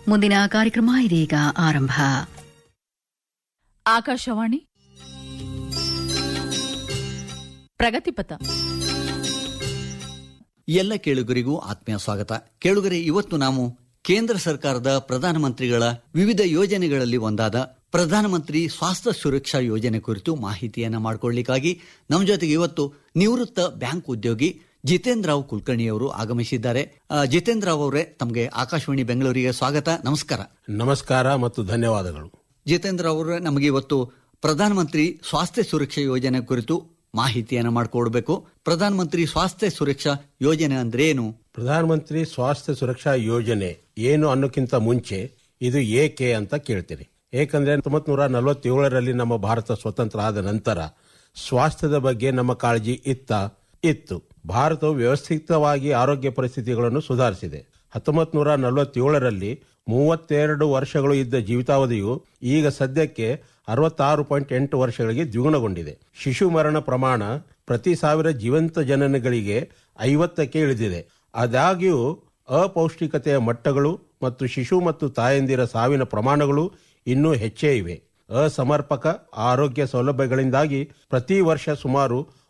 ಮುಂದಿನ ಕಾರ್ಯಕ್ರಮ ಇದೀಗ ಆರಂಭ ಆಕಾಶವಾಣಿ ಪ್ರಗತಿಪಥ ಎಲ್ಲ ಕೇಳುಗರಿಗೂ ಆತ್ಮೀಯ ಸ್ವಾಗತ ಕೇಳುಗರೆ ಇವತ್ತು ನಾವು ಕೇಂದ್ರ ಸರ್ಕಾರದ ಪ್ರಧಾನಮಂತ್ರಿಗಳ ವಿವಿಧ ಯೋಜನೆಗಳಲ್ಲಿ ಒಂದಾದ ಪ್ರಧಾನಮಂತ್ರಿ ಸ್ವಾಸ್ಥ್ಯ ಸುರಕ್ಷಾ ಯೋಜನೆ ಕುರಿತು ಮಾಹಿತಿಯನ್ನ ಮಾಡಿಕೊಳ್ಳಿಕ್ಕಾಗಿ ನಮ್ಮ ಜೊತೆಗೆ ಇವತ್ತು ನಿವೃತ್ತ ಬ್ಯಾಂಕ್ ಉದ್ಯೋಗಿ ಜಿತೇಂದ್ರ ರಾವ್ ಕುಲಕರ್ಣಿ ಅವರು ಆಗಮಿಸಿದ್ದಾರೆ ಆ, ಜಿತೇಂದ್ರ ರಾವ್ ಅವರೇ ತಮಗೆ ಆಕಾಶವಾಣಿ ಬೆಂಗಳೂರಿಗೆ ಸ್ವಾಗತ ನಮಸ್ಕಾರ ನಮಸ್ಕಾರ ಮತ್ತು ಧನ್ಯವಾದಗಳು ಜಿತೇಂದ್ರ ಅವರು ನಮಗೆ ಇವತ್ತು ಪ್ರಧಾನಮಂತ್ರಿ ಸ್ವಾಸ್ಥ್ಯ ಸುರಕ್ಷಾ ಯೋಜನೆ ಕುರಿತು ಮಾಹಿತಿಯನ್ನ ಮಾಡಿಕೊಡ್ಬೇಕು ಪ್ರಧಾನಮಂತ್ರಿ ಸ್ವಾಸ್ಥ್ಯ ಸುರಕ್ಷಾ ಯೋಜನೆ ಅಂದ್ರೆ ಏನು ಪ್ರಧಾನಮಂತ್ರಿ ಸ್ವಾಸ್ಥ್ಯ ಸುರಕ್ಷಾ ಯೋಜನೆ ಏನು ಅನ್ನೋಕ್ಕಿಂತ ಮುಂಚೆ ಇದು ಏಕೆ ಅಂತ ಕೇಳ್ತೀನಿ ಏಕೆಂದ್ರೆ ಹತ್ತೊಂಬತ್ ನೂರ ನಲವತ್ತೇಳರಲ್ಲಿ ನಮ್ಮ ಭಾರತ ಸ್ವತಂತ್ರ ಆದ ನಂತರ ಸ್ವಾಸ್ಥ್ಯದ ಬಗ್ಗೆ ನಮ್ಮ ಕಾಳಜಿ ಇತ್ತ ಇತ್ತು ಭಾರತವು ವ್ಯವಸ್ಥಿತವಾಗಿ ಆರೋಗ್ಯ ಪರಿಸ್ಥಿತಿಗಳನ್ನು ಸುಧಾರಿಸಿದೆ ಹತ್ತೊಂಬತ್ ನೂರ ನಲವತ್ತೇಳರಲ್ಲಿ ಮೂವತ್ತೆರಡು ವರ್ಷಗಳು ಇದ್ದ ಜೀವಿತಾವಧಿಯು ಈಗ ಸದ್ಯಕ್ಕೆ ಅರವತ್ತಾರು ಪಾಯಿಂಟ್ ಎಂಟು ವರ್ಷಗಳಿಗೆ ದ್ವಿಗುಣಗೊಂಡಿದೆ ಶಿಶು ಮರಣ ಪ್ರಮಾಣ ಪ್ರತಿ ಸಾವಿರ ಜೀವಂತ ಜನನಗಳಿಗೆ ಐವತ್ತಕ್ಕೆ ಇಳಿದಿದೆ ಆದಾಗ್ಯೂ ಅಪೌಷ್ಟಿಕತೆಯ ಮಟ್ಟಗಳು ಮತ್ತು ಶಿಶು ಮತ್ತು ತಾಯಂದಿರ ಸಾವಿನ ಪ್ರಮಾಣಗಳು ಇನ್ನೂ ಹೆಚ್ಚೇ ಇವೆ ಅಸಮರ್ಪಕ ಆರೋಗ್ಯ ಸೌಲಭ್ಯಗಳಿಂದಾಗಿ ಪ್ರತಿ ವರ್ಷ ಸುಮಾರು